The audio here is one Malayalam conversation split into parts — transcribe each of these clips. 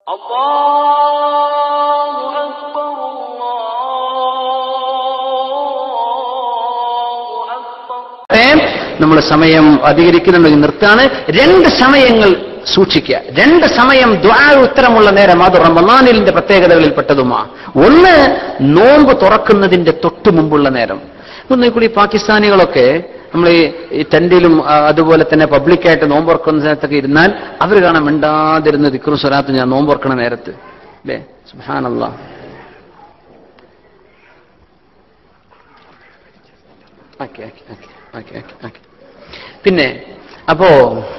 الله أكبر الله أكبر നമ്മൾ സമയം അധികരിക്കുന്നുണ്ടെങ്കിൽ നിർത്താണ് രണ്ട് സമയങ്ങൾ സൂക്ഷിക്കുക രണ്ട് സമയം ദ്വാ ഉത്തരമുള്ള നേരം അത് റമലാനിലിന്റെ പ്രത്യേകതകളിൽപ്പെട്ടതുമാ ഒന്ന് നോമ്പ് തുറക്കുന്നതിന്റെ തൊട്ടു മുമ്പുള്ള നേരം ഒന്ന് കൂടി പാകിസ്ഥാനികളൊക്കെ നമ്മൾ ഈ ഈ ടെന്റിലും ആ, അതുപോലെ തന്നെ പബ്ലിക്കായിട്ട് നോമ്പ് തുറക്കുന്ന നേരത്തൊക്കെ ഇരുന്നാൽ അവർ കാണാൻ മിണ്ടാതിരുന്ന ദിക്റും സ്വലാത്തും ഞാൻ നോമ്പ് തുറക്കണ നേരത്ത് അല്ലേ സുഹാനല്ലാ okay okay okay okay okay okay പിന്നെ അപ്പോ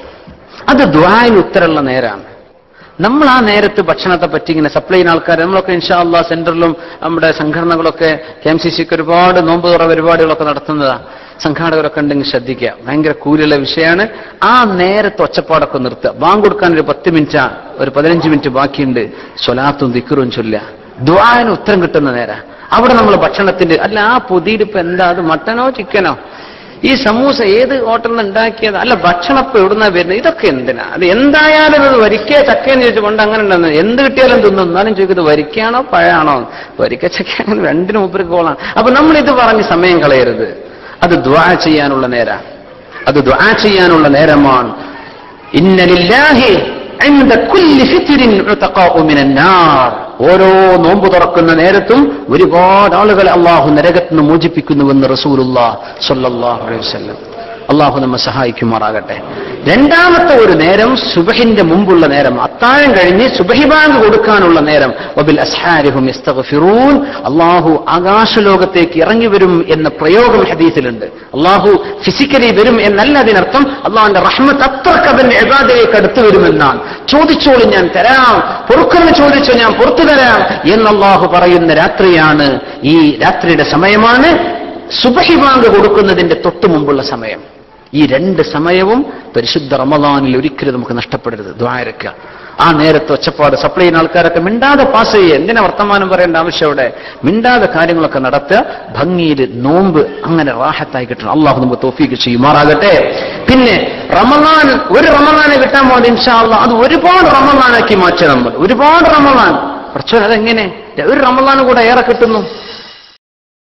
അത് ദ്വായിൽ ഉത്തരമുള്ള നേരാണ് നമ്മൾ ആ നേരത്ത് ഭക്ഷണത്തെ പറ്റി ഇങ്ങനെ സപ്ലൈ ചെയ്യുന്ന ആൾക്കാർ നമ്മളൊക്കെ ഇൻഷാല്ല സെന്ററിലും നമ്മുടെ സംഘടനകളൊക്കെ കെ എം സി സിക്ക് ഒരുപാട് നോമ്പ് തുറ പരിപാടികളൊക്കെ നടത്തുന്നതാ സംഘാടകരൊക്കെ ഉണ്ടെങ്കിൽ ശ്രദ്ധിക്കുക ഭയങ്കര കൂലുള്ള വിഷയമാണ് ആ നേരത്തെ ഒച്ചപ്പാടൊക്കെ നിർത്തുക ബാങ്ക് കൊടുക്കാൻ ഒരു പത്ത് മിനിറ്റ് ഒരു പതിനഞ്ച് മിനിറ്റ് ബാക്കിയുണ്ട് സ്വലാത്തും ദിക്കറും ചൊല്ലുക ദ്വാന് ഉത്തരം കിട്ടുന്ന നേരം അവിടെ നമ്മൾ ഭക്ഷണത്തിന്റെ അല്ല ആ പൊതിയിൽ ഇപ്പൊ എന്താ അത് മട്ടനോ ചിക്കനോ ഈ സമൂസ ഏത് ഹോട്ടലിൽ നിന്ന് ഉണ്ടാക്കിയത് അല്ല ഭക്ഷണം ഇപ്പൊ എവിടുന്നാ വരുന്നത് ഇതൊക്കെ എന്തിനാ അത് എന്തായാലും അത് വരിക്കേ ചക്കയെന്ന് ചോദിച്ചു കൊണ്ട് അങ്ങനെ ഉണ്ടെന്ന് എന്ത് കിട്ടിയാലും തിന്നും എന്നാലും ചോദിക്കുന്നത് വരിക്കാണോ പഴാണോ വരിക്ക ചക്കയാണോ രണ്ടിനും ഉപരി ഗോളാണ് അപ്പൊ നമ്മൾ ഇത് പറഞ്ഞ് സമയം കളയരുത് അത് ദ്വാ ചെയ്യാനുള്ള നേരാ അത് ദ്വാ ചെയ്യാനുള്ള നേരമാണ് ഇന്നലില്ലാഹി عند كل فطر عتقاء من النار ഓരോ നോമ്പ് തുറക്കുന്ന നേരത്തും ഒരുപാട് ആളുകളെ അള്ളാഹു നരകത്ത് നിന്ന് മോചിപ്പിക്കുന്നുവെന്ന് റസൂലുള്ള സല്ലല്ലാഹു അലൈഹി വസല്ലം അള്ളാഹു നമ്മെ സഹായിക്കുമാറാകട്ടെ രണ്ടാമത്തെ ഒരു നേരം സുബഹിന്റെ മുമ്പുള്ള നേരം അത്താഴം കഴിഞ്ഞ് സുബഹി ബാങ്ക് കൊടുക്കാനുള്ള നേരം വബിൽ അസ്ഹാരിഹും യസ്തഗ്ഫിറൂൻ അള്ളാഹു ആകാശലോകത്തേക്ക് ഇറങ്ങി വരും എന്ന പ്രയോഗം ഹദീസിലുണ്ട് അള്ളാഹു ഫിസിക്കലി വരും എന്നല്ല അതിനർത്ഥം അള്ളാഹുന്റെ റഹ്മത്ത് അത്രക്ക് അവന്റെ എബാദയിലേക്ക് അടുത്തു വരുമെന്നാണ് ചോദിച്ചോളൂ ഞാൻ തരാം പൊറുക്കെന്ന് ചോദിച്ചോ ഞാൻ പുറത്തു തരാം എന്ന് അള്ളാഹു പറയുന്ന രാത്രിയാണ് ഈ രാത്രിയുടെ സമയമാണ് സുബഹി ബാങ്ക് കൊടുക്കുന്നതിന്റെ തൊട്ടു മുമ്പുള്ള സമയം ഈ രണ്ട് സമയവും പരിശുദ്ധ റമദാനിൽ ഒരിക്കലും നമുക്ക് നഷ്ടപ്പെടരുത് ദ്വാരക്ക ആ നേരത്തെ ഒച്ചപ്പാട് സപ്ലൈ ചെയ്യുന്ന ആൾക്കാരൊക്കെ മിണ്ടാതെ പാസ് ചെയ്യുക എന്തിനാ വർത്തമാനം പറയേണ്ട ആവശ്യം അവിടെ മിണ്ടാതെ കാര്യങ്ങളൊക്കെ നടത്തുക ഭംഗിയിൽ നോമ്പ് അങ്ങനെ റാഹത്തായി കിട്ടണം അള്ളാഹു നമുക്ക് തോഫീക്ക് ചെയ്യുമാറാകട്ടെ പിന്നെ റമദാൻ ഒരു റമദാനെ കിട്ടാൻ പോകുന്നത് ഇൻഷാ അള്ളാഹ് അത് ഒരുപാട് റമദാനാക്കി മാറ്റുക നമ്മൾ ഒരുപാട് റമദാൻ കുറച്ചു അതെങ്ങനെ ഒരു റമദാൻ കൂടെ ഏറെ കിട്ടുന്നു